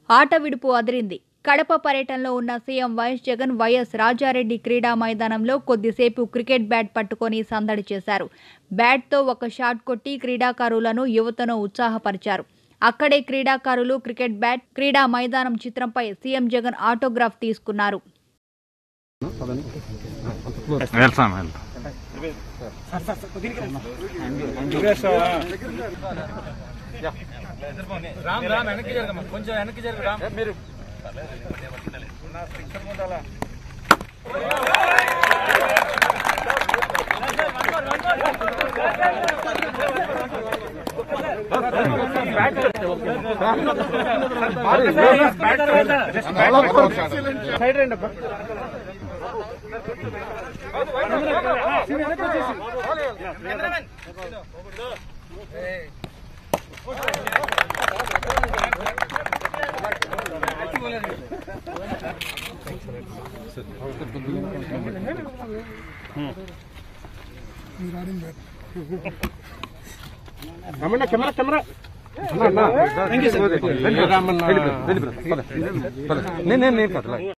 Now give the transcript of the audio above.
ఆట విడుపు అదిరింది కడప పర్యటనలో ఉన్న CM YS Jagan YS Raja Reddy క్రీడా మైదానంలో కొద్దిసేపు క్రికెట్ బ్యాట్ పట్టుకొని సందడి చేశారు బ్యాట్తో ఒక షాట్ కొట్టి క్రీడాకారులను యువతను ఉత్సాహపరిచారు అక్కడే క్రీడాకారులు క్రికెట్ బ్యాట్ క్రీడా మైదానం చిత్రంపై సీఎం జగన్ ఆటోగ్రాఫ్ తీసుకున్నారు వెళ్తాం వెళ్తాం రామ్ రామ్ వెనక్కి జరగమ్మా కొంచెం వెనక్కి జరగ రామ్ మీరు సైడ్ రండి అబ్బా రమణ కెమెరా కెమెరా నేను నేను నేను